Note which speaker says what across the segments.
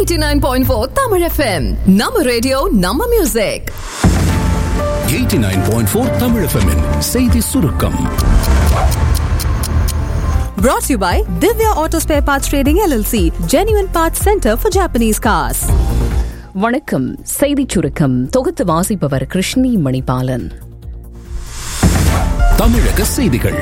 Speaker 1: 89.4 Tamil FM நம்ம radio நம்ம music
Speaker 2: 89.4 தமிழ் FM -இன் செய்தி சுருக்கம்
Speaker 3: Brought to you by Divya Auto Spare Parts Trading LLC, Genuine Parts Center for Japanese Cars.
Speaker 4: வணக்கம் செய்திச் சுருக்கம் தொகுத்து வாசிப்பவர் கிருஷ்ணி மணிபாலன்
Speaker 2: தமிழக செய்திகள்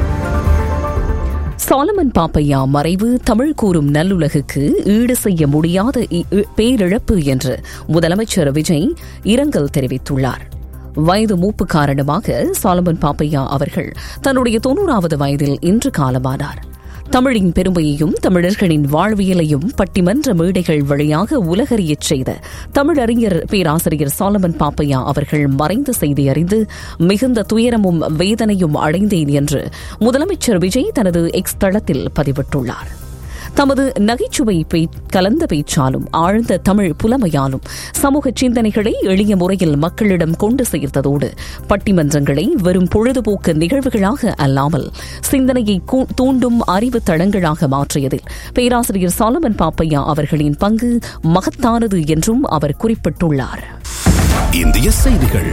Speaker 4: சாலமன் பாப்பையா மறைவு தமிழ் கூறும் நல்லுலகுக்கு ஈடு செய்ய முடியாத இ- இ- பேரிழப்பு என்று முதலமைச்சர் விஜய் இரங்கல் தெரிவித்துள்ளார் வயது மூப்பு காரணமாக சாலமன் பாப்பையா அவர்கள் தன்னுடைய தொன்னூறாவது வயதில் இன்று காலமானார் தமிழின் பெருமையையும் தமிழர்களின் வாழ்வியலையும் பட்டிமன்ற மேடைகள் வழியாக உலகறியச் செய்த தமிழறிஞர் பேராசிரியர் சாலமன் பாப்பையா அவர்கள் மறைந்த செய்தி அறிந்து மிகுந்த துயரமும் வேதனையும் அடைந்தேன் என்று முதலமைச்சர் விஜய் தனது எக்ஸ் தளத்தில் பதிவிட்டுள்ளார் தமது நகைச்சுவை பே- கலந்த பேச்சாலும் ஆழ்ந்த தமிழ் புலமையாலும் சமூக சிந்தனைகளை எளிய முறையில் மக்களிடம் கொண்டு சேர்த்ததோடு பட்டிமன்றங்களை வெறும் பொழுதுபோக்கு நிகழ்வுகளாக அல்லாமல் சிந்தனையை கூ- தூண்டும் அறிவு தளங்களாக மாற்றியதில் பேராசிரியர் சாலமன் பாப்பையா அவர்களின் பங்கு மகத்தானது என்றும் அவர் குறிப்பிட்டுள்ளார்
Speaker 2: இந்திய செய்திகள்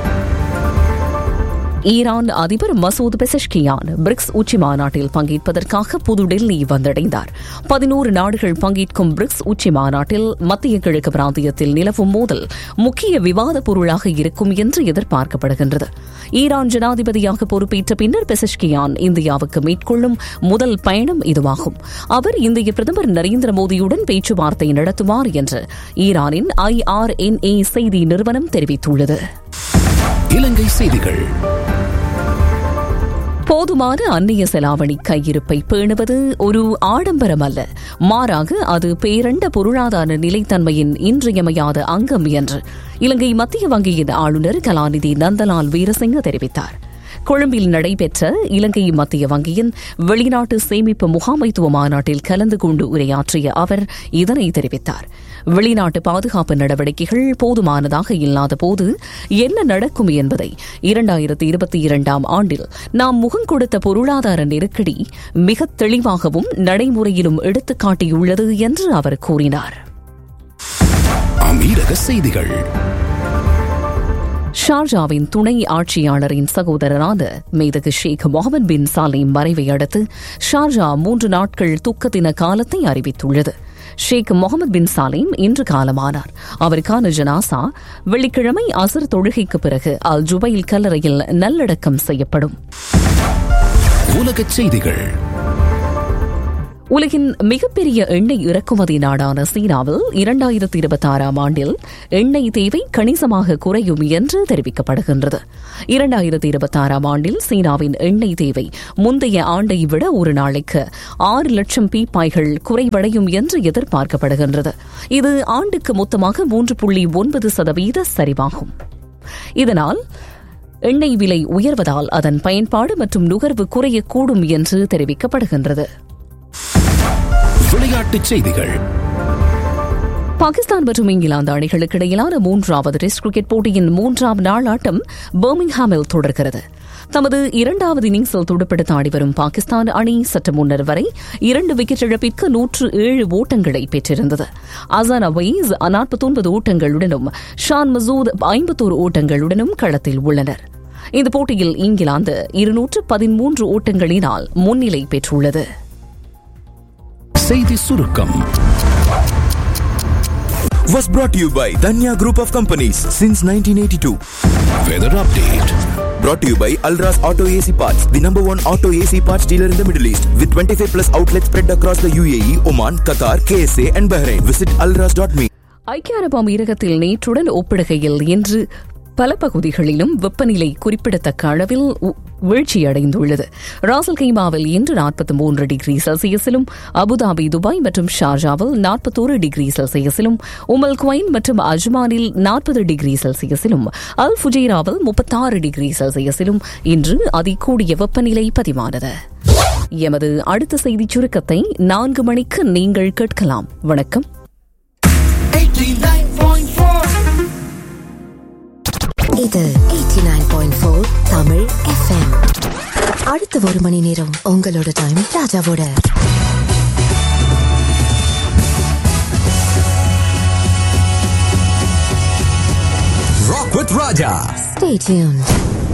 Speaker 4: ஈரான் அதிபர் மசூத் பெசஷ்கியான் பிரிக்ஸ் உச்சி மாநாட்டில் பங்கேற்பதற்காக புதுடெல்லி வந்தடைந்தார் பதினோரு நாடுகள் பங்கேற்கும் பிரிக்ஸ் உச்சி மாநாட்டில் மத்திய கிழக்கு பிராந்தியத்தில் நிலவும் மோதல் முக்கிய விவாத பொருளாக இருக்கும் என்று எதிர்பார்க்கப்படுகின்றது ஈரான் ஜனாதிபதியாக பொறுப்பேற்ற பின்னர் பெசஷ்கியான் இந்தியாவுக்கு மேற்கொள்ளும் முதல் பயணம் இதுவாகும் அவர் இந்திய பிரதமர் நரேந்திர மோடியுடன் பேச்சுவார்த்தை நடத்துவார் என்று ஈரானின் ஐஆர்என்ஏ செய்தி நிறுவனம் தெரிவித்துள்ளது
Speaker 2: இலங்கை செய்திகள்
Speaker 4: போதுமான அந்நிய செலாவணி கையிருப்பை பேணுவது ஒரு ஆடம்பரம் அல்ல மாறாக அது பேரண்ட பொருளாதார நிலைத்தன்மையின் இன்றியமையாத அங்கம் என்று இலங்கை மத்திய வங்கியின் ஆளுநர் கலாநிதி நந்தலால் வீரசிங்க தெரிவித்தார் கொழும்பில் நடைபெற்ற இலங்கை மத்திய வங்கியின் வெளிநாட்டு சேமிப்பு முகாமைத்துவ மாநாட்டில் கலந்து கொண்டு உரையாற்றிய அவர் இதனை தெரிவித்தார் வெளிநாட்டு பாதுகாப்பு நடவடிக்கைகள் போதுமானதாக இல்லாத போது என்ன நடக்கும் என்பதை இரண்டாயிரத்தி இருபத்தி இரண்டாம் ஆண்டில் நாம் முகம் கொடுத்த பொருளாதார நெருக்கடி மிக தெளிவாகவும் நடைமுறையிலும் எடுத்துக்காட்டியுள்ளது என்று அவர் கூறினார்
Speaker 2: அமீரக செய்திகள்
Speaker 4: ஷார்ஜாவின் துணை ஆட்சியாளரின் சகோதரரான மேதகு ஷேக் முகமது பின் சாலிம் மறைவை அடுத்து ஷார்ஜா மூன்று நாட்கள் துக்க தின காலத்தை அறிவித்துள்ளது ஷேக் முகமது பின் சாலிம் இன்று காலமானார் அவருக்கான ஜனாசா வெள்ளிக்கிழமை அசர் தொழுகைக்கு பிறகு அல் ஜுபைல் கல்லறையில் நல்லடக்கம் செய்யப்படும்
Speaker 2: உலகச் செய்திகள்
Speaker 4: உலகின் மிகப்பெரிய எண்ணெய் இறக்குமதி நாடான சீனாவில் இரண்டாயிரத்தி இருபத்தி ஆறாம் ஆண்டில் எண்ணெய் தேவை கணிசமாக குறையும் என்று தெரிவிக்கப்படுகின்றது இரண்டாயிரத்தி இருபத்தி ஆறாம் ஆண்டில் சீனாவின் எண்ணெய் தேவை முந்தைய ஆண்டை விட ஒரு நாளைக்கு ஆறு லட்சம் பீப்பாய்கள் குறைவடையும் என்று எதிர்பார்க்கப்படுகின்றது இது ஆண்டுக்கு மொத்தமாக மூன்று புள்ளி ஒன்பது சதவீத சரிவாகும் இதனால் எண்ணெய் விலை உயர்வதால் அதன் பயன்பாடு மற்றும் நுகர்வு குறையக்கூடும் என்று தெரிவிக்கப்படுகின்றது
Speaker 2: விளையாட்டுச் செய்திகள்
Speaker 4: பாகிஸ்தான் மற்றும் இங்கிலாந்து அணிகளுக்கு இடையிலான மூன்றாவது டெஸ்ட் கிரிக்கெட் போட்டியின் மூன்றாம் நாள் ஆட்டம் பர்மிங்ஹாமில் தொடர்கிறது தமது இரண்டாவது இன்னிங்ஸில் துடுப்படுத்த ஆடி வரும் பாகிஸ்தான் அணி சற்று முன்னர் வரை இரண்டு விக்கெட் இழப்பிற்கு நூற்று ஏழு ஓட்டங்களை பெற்றிருந்தது அசான் அவைஸ் நாற்பத்தொன்பது ஓட்டங்களுடனும் ஷான் மசூத் ஐம்பத்தோரு ஓட்டங்களுடனும் களத்தில் உள்ளனர் இந்த போட்டியில் இங்கிலாந்து இருநூற்று பதிமூன்று ஓட்டங்களினால் முன்னிலை பெற்றுள்ளது
Speaker 2: செய்தி சுருக்கம்
Speaker 5: was brought to you by Danya Group of Companies since 1982.
Speaker 2: Weather update
Speaker 5: Brought to you by Alras Auto AC Parts, the number one auto AC parts dealer in the Middle East, with 25 plus outlets spread across the UAE, Oman, Qatar, KSA, and Bahrain. Visit alras.me.
Speaker 4: ஐக்கிய அரபு அமீரகத்தில் நேற்றுடன் ஒப்பிடுகையில் இன்று பல பகுதிகளிலும் வெப்பநிலை குறிப்பிடத்தக்க அளவில் உ- வீழ்ச்சியடைந்துள்ளது ராசல் கைமாவில் இன்று நாற்பத்தி மூன்று டிகிரி செல்சியஸிலும் அபுதாபி துபாய் மற்றும் ஷார்ஜாவில் நாற்பத்தோரு டிகிரி செல்சியஸிலும் உமல் குவைன் மற்றும் அஜ்மானில் நாற்பது டிகிரி செல்சியஸிலும் அல் ஃபுஜைராவில் முப்பத்தாறு டிகிரி செல்சியஸிலும் இன்று அதிகூடிய வெப்பநிலை பதிவானது எமது அடுத்த செய்திச் சுருக்கத்தை நான்கு மணிக்கு நீங்கள் கேட்கலாம் வணக்கம்
Speaker 6: இது 89.4 தமிழ் எஃப்எம் அடுத்த ஒரு மணி நேரம் உங்களோட டைம் ராஜாவோட
Speaker 7: with Raja.
Speaker 6: Stay tuned.